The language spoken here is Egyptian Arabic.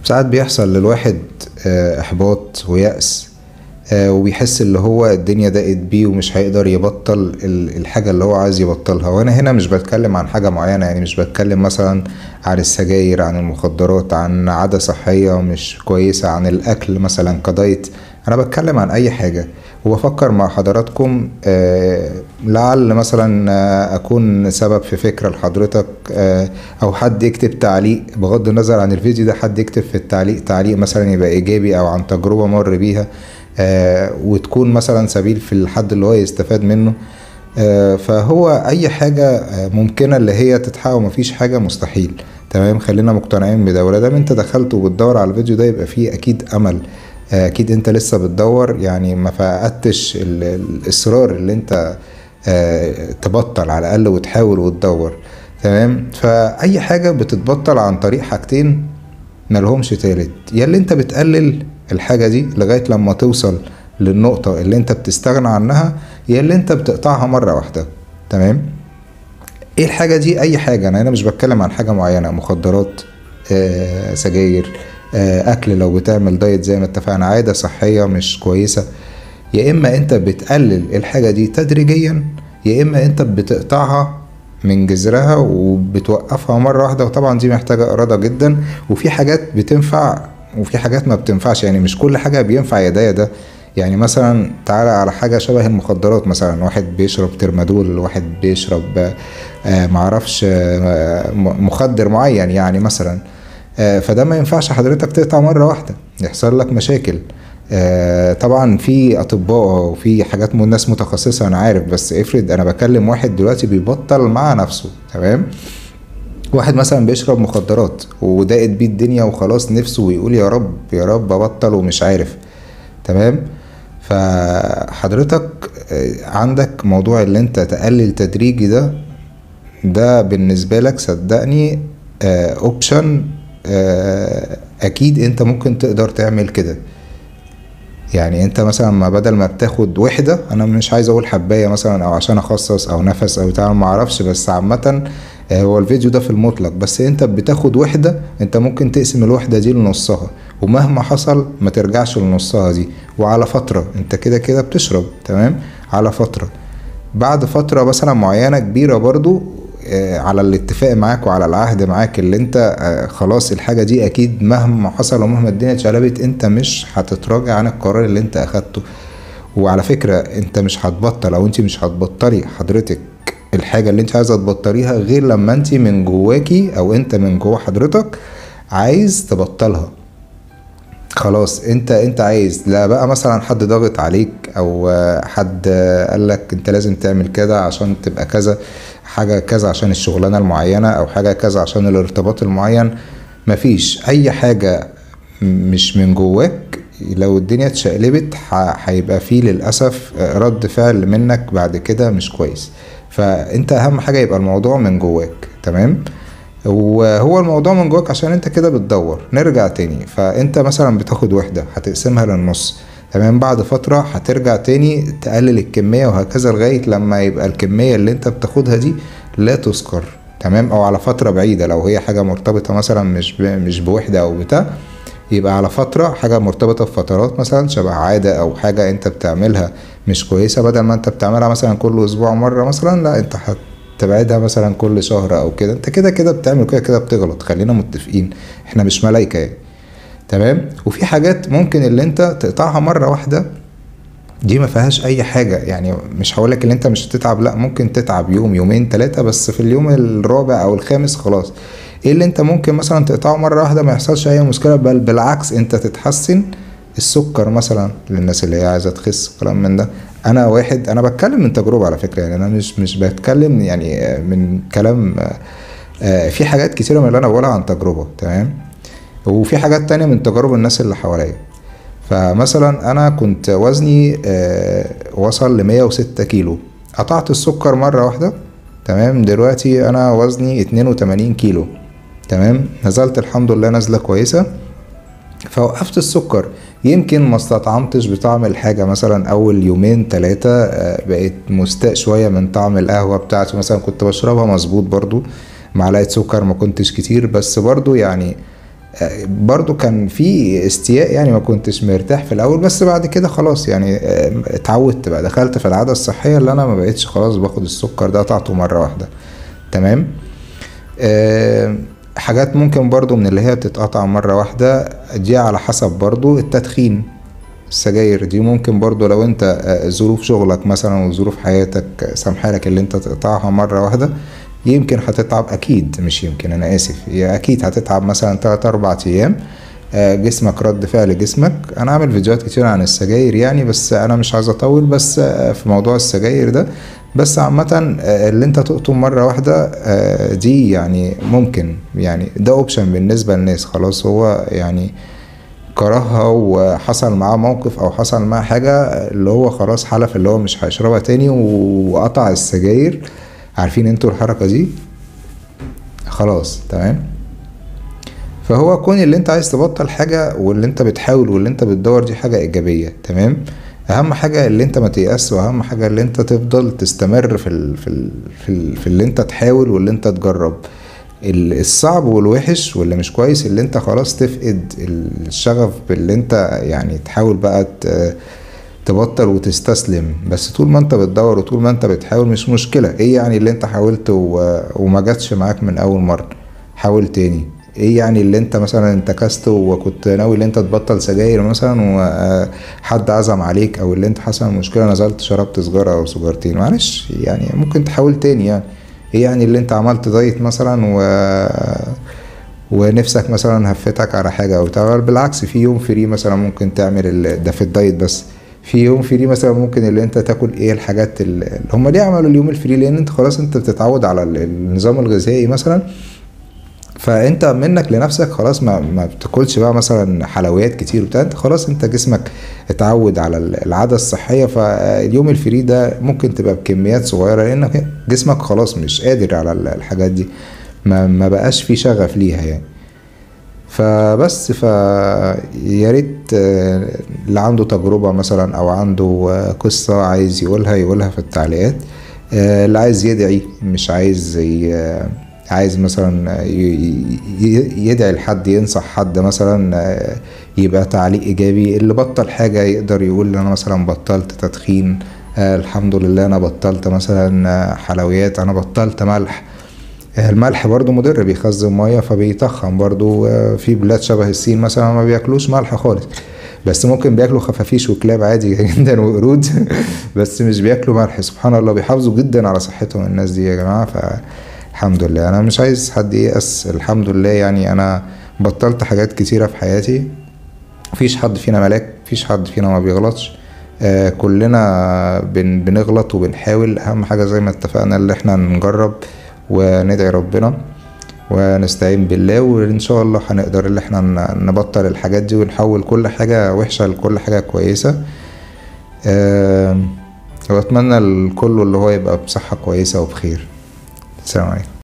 ساعات بيحصل للواحد آه، احباط ويأس آه، وبيحس اللي هو الدنيا ضاقت بيه ومش هيقدر يبطل ال- الحاجة اللي هو عايز يبطلها وانا هنا مش بتكلم عن حاجة معينة يعني مش بتكلم مثلا عن السجاير عن المخدرات عن عادة صحية مش كويسة عن الاكل مثلا كدايت انا بتكلم عن اي حاجة وبفكر مع حضراتكم آه، لعل مثلا آه، اكون سبب في فكرة لحضرتك آه، او حد يكتب تعليق بغض النظر عن الفيديو ده حد يكتب في التعليق تعليق مثلا يبقى ايجابي او عن تجربة مر بيها آه، وتكون مثلا سبيل في الحد اللي هو يستفاد منه آه، فهو اي حاجة آه، ممكنة اللي هي تتحقق ومفيش حاجة مستحيل تمام خلينا مقتنعين بده ولادام انت دخلت وبتدور على الفيديو ده يبقى فيه اكيد امل آه، اكيد انت لسه بتدور يعني ما فقدتش ال- الاصرار اللي انت آه، تبطل على الاقل وتحاول وتدور تمام فاي حاجة بتتبطل عن طريق حاجتين ملهمش تالت يا اللي انت بتقلل الحاجة دي لغاية لما توصل للنقطة اللي انت بتستغنى عنها يا اللي انت بتقطعها مرة واحدة تمام ايه الحاجة دي اي حاجة انا هنا مش بتكلم عن حاجة معينة مخدرات آه، سجاير آه، اكل لو بتعمل دايت زي ما اتفقنا عادة صحية مش كويسة يا اما انت بتقلل الحاجة دي تدريجيا يا اما انت بتقطعها من جذرها وبتوقفها مرة واحدة وطبعا دي محتاجة إرادة جدا وفي حاجات بتنفع وفي حاجات ما بتنفعش يعني مش كل حاجة بينفع يا ده يا ده يعني مثلا تعالى على حاجة شبه المخدرات مثلا واحد بيشرب ترمادول واحد بيشرب آه، معرفش آه، م- مخدر معين يعني مثلا آه، فده ما ينفعش حضرتك تقطع مرة واحدة يحصل لك مشاكل آه، طبعا في اطباء وفي حاجات من ناس متخصصه انا عارف بس افرض انا بكلم واحد دلوقتي بيبطل مع نفسه تمام واحد مثلا بيشرب مخدرات وضاقت بيه الدنيا وخلاص نفسه ويقول يا رب يا رب ابطل ومش عارف تمام فحضرتك آه، عندك موضوع اللي انت تقلل تدريجي ده ده بالنسبة لك صدقني اوبشن اكيد انت ممكن تقدر تعمل كده يعني انت مثلا ما بدل ما بتاخد وحده انا مش عايز اقول حبايه مثلا او عشان اخصص او نفس او بتاع ما اعرفش بس عامه آه، هو الفيديو ده في المطلق بس انت بتاخد وحده انت ممكن تقسم الوحده دي لنصها ومهما حصل ما ترجعش لنصها دي وعلى فتره انت كده كده بتشرب تمام على فتره بعد فتره مثلا معينه كبيره برضو آه، على الاتفاق معاك وعلى العهد معاك اللي انت آه، خلاص الحاجة دي اكيد مهما حصل ومهما الدنيا اتشقلبت انت مش هتتراجع عن القرار اللي انت اخدته وعلى فكرة انت مش هتبطل او انت مش هتبطلي حضرتك الحاجة اللي انت عايزة تبطليها غير لما انت من جواكي او انت من جوا حضرتك عايز تبطلها خلاص انت انت عايز لا بقى مثلا حد ضاغط عليك او آه، حد آه، قالك انت لازم تعمل كده عشان تبقى كذا حاجة كذا عشان الشغلانة المعينة او حاجة كذا عشان الارتباط المعين مفيش اي حاجة مش من جواك لو الدنيا اتشقلبت ح- هيبقى فيه للأسف آه، رد فعل منك بعد كده مش كويس فانت اهم حاجة يبقى الموضوع من جواك تمام وهو الموضوع من جواك عشان انت كده بتدور نرجع تاني فانت مثلا بتاخد وحدة هتقسمها للنص تمام بعد فترة هترجع تاني تقلل الكمية وهكذا لغاية لما يبقى الكمية اللي انت بتاخدها دي لا تذكر تمام او على فترة بعيدة لو هي حاجة مرتبطة مثلا مش ب... مش بوحدة او بتاع يبقى على فترة حاجة مرتبطة بفترات مثلا شبه عادة أو حاجة أنت بتعملها مش كويسة بدل ما أنت بتعملها مثلا كل أسبوع مرة مثلا لا أنت هتبعدها مثلا كل شهر أو كده أنت كده كده بتعمل كده كده بتغلط خلينا متفقين إحنا مش ملايكة يعني تمام وفي حاجات ممكن اللي أنت تقطعها مرة واحدة دي ما فيهاش اي حاجه يعني مش هقولك ان انت مش هتتعب لا ممكن تتعب يوم يومين ثلاثه بس في اليوم الرابع او الخامس خلاص ايه اللي انت ممكن مثلا تقطعه مره واحده ما يحصلش اي مشكله بل بالعكس انت تتحسن السكر مثلا للناس اللي هي عايزه تخس كلام من ده انا واحد انا بتكلم من تجربه على فكره يعني انا مش مش بتكلم يعني آه، من كلام آه، آه، في حاجات كتيره من اللي انا بقولها عن تجربه تمام وفي حاجات تانية من تجارب الناس اللي حواليا فمثلا انا كنت وزني آه، وصل ل 106 كيلو قطعت السكر مره واحده تمام دلوقتي انا وزني 82 كيلو تمام نزلت الحمد لله نزله كويسه فوقفت السكر يمكن ما استطعمتش بطعم الحاجة مثلا أول يومين تلاتة آه، بقيت مستاء شوية من طعم القهوة بتاعتي مثلا كنت بشربها مظبوط برضو معلقة سكر ما كنتش كتير بس برضو يعني آه، برضو كان في استياء يعني ما كنتش مرتاح في الاول بس بعد كده خلاص يعني آه، اتعودت بقى دخلت في العاده الصحيه اللي انا ما بقتش خلاص باخد السكر ده قطعته مره واحده تمام آه، حاجات ممكن برضو من اللي هي تتقطع مرة واحدة دي على حسب برضو التدخين السجاير دي ممكن برضو لو انت آه، ظروف شغلك مثلا وظروف حياتك سامحالك اللي انت تقطعها مرة واحدة يمكن هتتعب اكيد مش يمكن انا اسف هي اكيد هتتعب مثلا 3 4 ايام آه، جسمك رد فعل جسمك انا عامل فيديوهات كتير عن السجاير يعني بس انا مش عايز اطول بس آه، في موضوع السجاير ده بس عامة آه، اللي انت تقطم مرة واحدة آه، دي يعني ممكن يعني ده اوبشن بالنسبة للناس خلاص هو يعني كرهها وحصل معاه موقف او حصل معاه حاجة اللي هو خلاص حلف اللي هو مش هيشربها تاني وقطع السجاير عارفين انتوا الحركة دي خلاص تمام فهو كون اللي انت عايز تبطل حاجة واللي انت بتحاول واللي انت بتدور دي حاجة ايجابية تمام اهم حاجة اللي انت ما تيأس واهم حاجة اللي انت تفضل تستمر في ال في ال في, ال في اللي انت تحاول واللي انت تجرب ال- الصعب والوحش واللي مش كويس اللي انت خلاص تفقد الشغف باللي انت يعني تحاول بقى ت- تبطل وتستسلم بس طول ما انت بتدور وطول ما انت بتحاول مش مشكلة ايه يعني اللي انت حاولت و... وما جاتش معاك من اول مرة حاول تاني ايه يعني اللي انت مثلا انتكست وكنت ناوي اللي انت تبطل سجاير مثلا وحد عزم عليك او اللي انت حصل مشكلة نزلت شربت سجارة او سجارتين معلش يعني ممكن تحاول تاني يعني ايه يعني اللي انت عملت دايت مثلا و ونفسك مثلا هفتك على حاجة او بتاع بالعكس في يوم فري مثلا ممكن تعمل ال... ده في الدايت بس في يوم فري مثلا ممكن اللي انت تاكل ايه الحاجات ال- اللي هم ليه عملوا اليوم الفري لان انت خلاص انت بتتعود على ال- النظام الغذائي مثلا فانت منك لنفسك خلاص ما ما بتاكلش بقى مثلا حلويات كتير وبتاع انت خلاص انت جسمك اتعود على ال- العاده الصحيه فاليوم الفري ده ممكن تبقى بكميات صغيره لانك جسمك خلاص مش قادر على ال- الحاجات دي ما ما بقاش في شغف ليها يعني فبس ف يا ريت آه، اللي عنده تجربة مثلا أو عنده آه، قصة عايز يقولها يقولها في التعليقات آه، اللي عايز يدعي مش عايز ي- آه، عايز مثلا ي- ي- يدعي لحد ينصح حد مثلا آه، يبقى تعليق إيجابي اللي بطل حاجة يقدر يقول أنا مثلا بطلت تدخين آه، الحمد لله أنا بطلت مثلا آه، حلويات أنا بطلت ملح الملح برضو مضر بيخزن ميه فبيتخن برضو آه، في بلاد شبه الصين مثلا ما بياكلوش ملح خالص بس ممكن بياكلوا خفافيش وكلاب عادي جدا وقرود بس مش بياكلوا ملح سبحان الله بيحافظوا جدا على صحتهم الناس دي يا جماعه فالحمد لله انا مش عايز حد ييأس الحمد لله يعني انا بطلت حاجات كتيره في حياتي مفيش حد فينا ملاك مفيش حد فينا ما بيغلطش آه كلنا بن بنغلط وبنحاول اهم حاجه زي ما اتفقنا اللي احنا نجرب وندعي ربنا ونستعين بالله وان شاء الله هنقدر اللي احنا ن- نبطل الحاجات دي ونحول كل حاجه وحشه لكل حاجه كويسه آه واتمنى لكله اللي هو يبقى بصحه كويسه وبخير السلام عليكم